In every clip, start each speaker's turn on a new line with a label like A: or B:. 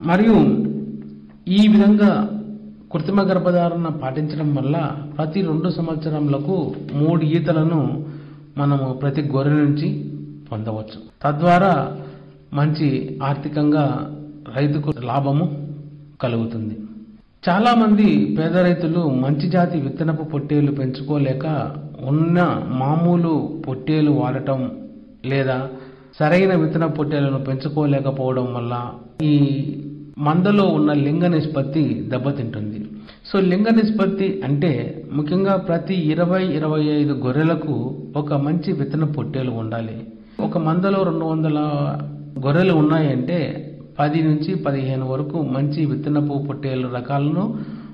A: మరియు ఈ విధంగా కృత్రిమ గర్భధారణ పాటించడం వల్ల ప్రతి రెండు సంవత్సరములకు మూడు ఈతలను మనము ప్రతి గొర్రె నుంచి పొందవచ్చు తద్వారా మంచి ఆర్థికంగా రైతుకు లాభము కలుగుతుంది చాలా మంది పేద రైతులు మంచి జాతి విత్తనపు పొట్టేలు పెంచుకోలేక ఉన్న మామూలు పొట్టేలు వాడటం లేదా సరైన విత్తన పొట్టేలను పెంచుకోలేకపోవడం వల్ల ఈ మందలో ఉన్న లింగ నిష్పత్తి దెబ్బతింటుంది సో లింగ నిష్పత్తి అంటే ముఖ్యంగా ప్రతి ఇరవై ఇరవై ఐదు గొర్రెలకు ఒక మంచి విత్తన పొట్టేలు ఉండాలి ఒక మందలో రెండు వందల గొర్రెలు ఉన్నాయంటే పది నుంచి పదిహేను వరకు మంచి విత్తనపు పొట్టేలు రకాలను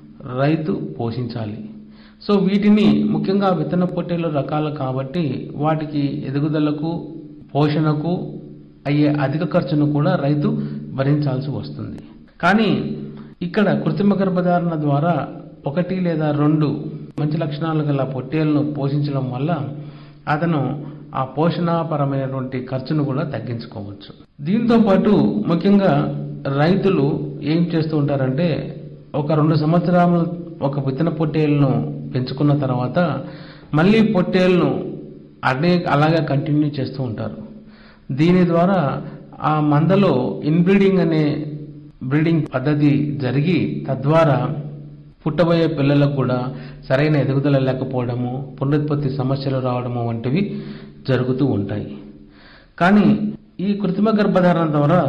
A: రైతు పోషించాలి సో వీటిని ముఖ్యంగా విత్తన పొట్టేలు రకాలు కాబట్టి వాటికి ఎదుగుదలకు పోషణకు అయ్యే అధిక ఖర్చును కూడా రైతు భరించాల్సి వస్తుంది కానీ ఇక్కడ కృత్రిమ గర్భధారణ ద్వారా ఒకటి లేదా రెండు మంచి లక్షణాలు గల పొట్టేలను పోషించడం వల్ల అతను ఆ పోషణపరమైనటువంటి ఖర్చును కూడా తగ్గించుకోవచ్చు దీంతో పాటు ముఖ్యంగా రైతులు ఏం చేస్తూ ఉంటారంటే ఒక రెండు సంవత్సరాలు ఒక విత్తన పొట్టేలను పెంచుకున్న తర్వాత మళ్ళీ పొట్టేలను అదే అలాగే కంటిన్యూ చేస్తూ ఉంటారు దీని ద్వారా ఆ మందలో ఇన్బ్రీడింగ్ అనే బ్రీడింగ్ పద్ధతి జరిగి తద్వారా పుట్టబోయే పిల్లలకు కూడా సరైన ఎదుగుదల లేకపోవడము పునరుత్పత్తి సమస్యలు రావడము వంటివి జరుగుతూ ఉంటాయి కానీ ఈ కృత్రిమ గర్భధారణ ద్వారా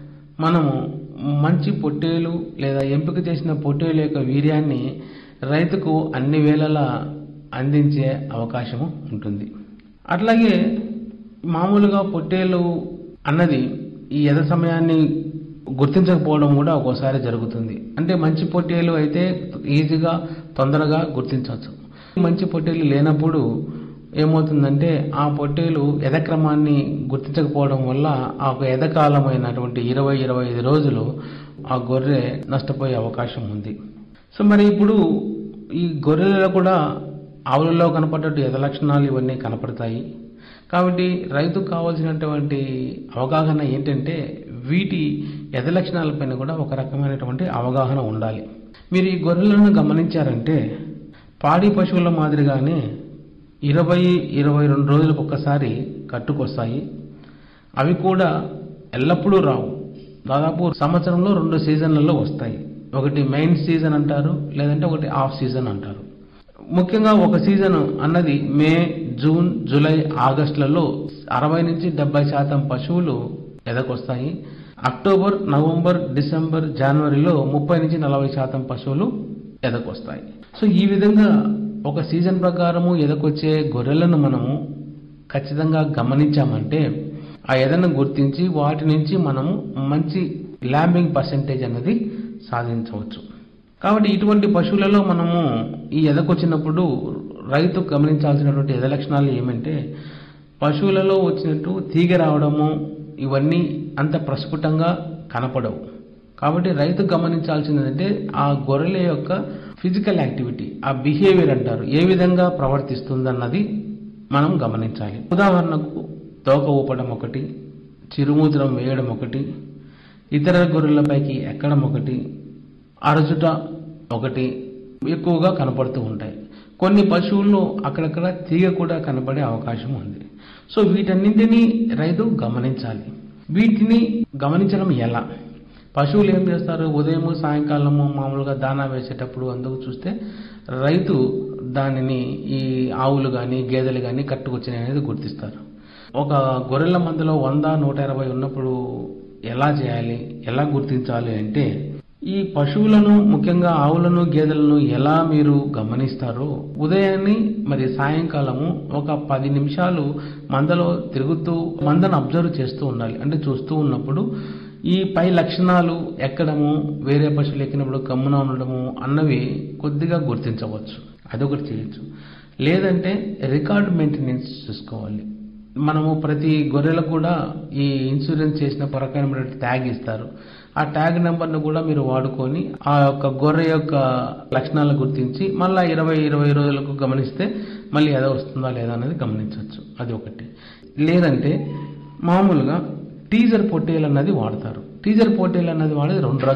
A: మనము మంచి పొట్టేలు లేదా ఎంపిక చేసిన పొట్టేలు యొక్క వీర్యాన్ని రైతుకు అన్ని వేళలా అందించే అవకాశము ఉంటుంది అట్లాగే మామూలుగా పొట్టేలు అన్నది ఈ యథ సమయాన్ని గుర్తించకపోవడం కూడా ఒక్కోసారి జరుగుతుంది అంటే మంచి పొట్టేలు అయితే ఈజీగా తొందరగా గుర్తించవచ్చు మంచి పొట్టేలు లేనప్పుడు ఏమవుతుందంటే ఆ పొట్టేలు ఎదక్రమాన్ని గుర్తించకపోవడం వల్ల ఆ ఒక ఎదకాలమైనటువంటి ఇరవై ఇరవై ఐదు రోజులు ఆ గొర్రె నష్టపోయే అవకాశం ఉంది సో మరి ఇప్పుడు ఈ గొర్రెలలో కూడా ఆవులలో కనపడ్డట్టు ఎద లక్షణాలు ఇవన్నీ కనపడతాయి కాబట్టి రైతుకు కావాల్సినటువంటి అవగాహన ఏంటంటే వీటి ఎద లక్షణాలపైన కూడా ఒక రకమైనటువంటి అవగాహన ఉండాలి మీరు ఈ గొర్రెలను గమనించారంటే పాడి పశువుల మాదిరిగానే ఇరవై ఇరవై రెండు రోజులకు ఒక్కసారి కట్టుకొస్తాయి అవి కూడా ఎల్లప్పుడూ రావు దాదాపు సంవత్సరంలో రెండు సీజన్లలో వస్తాయి ఒకటి మెయిన్ సీజన్ అంటారు లేదంటే ఒకటి ఆఫ్ సీజన్ అంటారు ముఖ్యంగా ఒక సీజన్ అన్నది మే జూన్ జూలై ఆగస్టులలో అరవై నుంచి డెబ్బై శాతం పశువులు ఎదకొస్తాయి అక్టోబర్ నవంబర్ డిసెంబర్ జనవరిలో ముప్పై నుంచి నలభై శాతం పశువులు ఎదకొస్తాయి సో ఈ విధంగా ఒక సీజన్ ప్రకారము ఎదకొచ్చే గొర్రెలను మనము ఖచ్చితంగా గమనించామంటే ఆ ఎదను గుర్తించి వాటి నుంచి మనము మంచి ల్యాంబింగ్ పర్సెంటేజ్ అనేది సాధించవచ్చు కాబట్టి ఇటువంటి పశువులలో మనము ఈ ఎదకొచ్చినప్పుడు రైతు గమనించాల్సినటువంటి ఎద లక్షణాలు ఏమంటే పశువులలో వచ్చినట్టు తీగ రావడము ఇవన్నీ అంత ప్రస్ఫుటంగా కనపడవు కాబట్టి రైతు గమనించాల్సింది ఏంటంటే ఆ గొర్రెల యొక్క ఫిజికల్ యాక్టివిటీ ఆ బిహేవియర్ అంటారు ఏ విధంగా ప్రవర్తిస్తుందన్నది మనం గమనించాలి ఉదాహరణకు తోక ఊపడం ఒకటి చిరుమూత్రం వేయడం ఒకటి ఇతర గొర్రెలపైకి ఎక్కడం ఒకటి అరచుట ఒకటి ఎక్కువగా కనపడుతూ ఉంటాయి కొన్ని పశువుల్లో అక్కడక్కడ తీగ కూడా కనపడే అవకాశం ఉంది సో వీటన్నింటినీ రైతు గమనించాలి వీటిని గమనించడం ఎలా పశువులు ఏం చేస్తారు ఉదయం సాయంకాలము మామూలుగా దానా వేసేటప్పుడు అందుకు చూస్తే రైతు దానిని ఈ ఆవులు కానీ గేదెలు కానీ కట్టుకొచ్చినాయి అనేది గుర్తిస్తారు ఒక గొర్రెల మందలో వంద నూట ఇరవై ఉన్నప్పుడు ఎలా చేయాలి ఎలా గుర్తించాలి అంటే ఈ పశువులను ముఖ్యంగా ఆవులను గేదెలను ఎలా మీరు గమనిస్తారో ఉదయాన్ని మరి సాయంకాలము ఒక పది నిమిషాలు మందలో తిరుగుతూ మందను అబ్జర్వ్ చేస్తూ ఉండాలి అంటే చూస్తూ ఉన్నప్పుడు ఈ పై లక్షణాలు ఎక్కడము వేరే పశువులు ఎక్కినప్పుడు గమ్మున ఉండడము అన్నవి కొద్దిగా గుర్తించవచ్చు అదొకటి చేయొచ్చు లేదంటే రికార్డ్ మెయింటెనెన్స్ చూసుకోవాలి మనము ప్రతి గొర్రెలకు కూడా ఈ ఇన్సూరెన్స్ చేసిన పరకమైన ట్యాగ్ ఇస్తారు ఆ ట్యాగ్ నెంబర్ను కూడా మీరు వాడుకొని ఆ యొక్క గొర్రె యొక్క లక్షణాలను గుర్తించి మళ్ళీ ఇరవై ఇరవై రోజులకు గమనిస్తే మళ్ళీ ఏదో వస్తుందా లేదా అనేది గమనించవచ్చు అది ఒకటి లేదంటే మామూలుగా టీజర్ పొట్టేలు అన్నది వాడతారు టీజర్ పోటీలు అన్నది వాడేది రెండు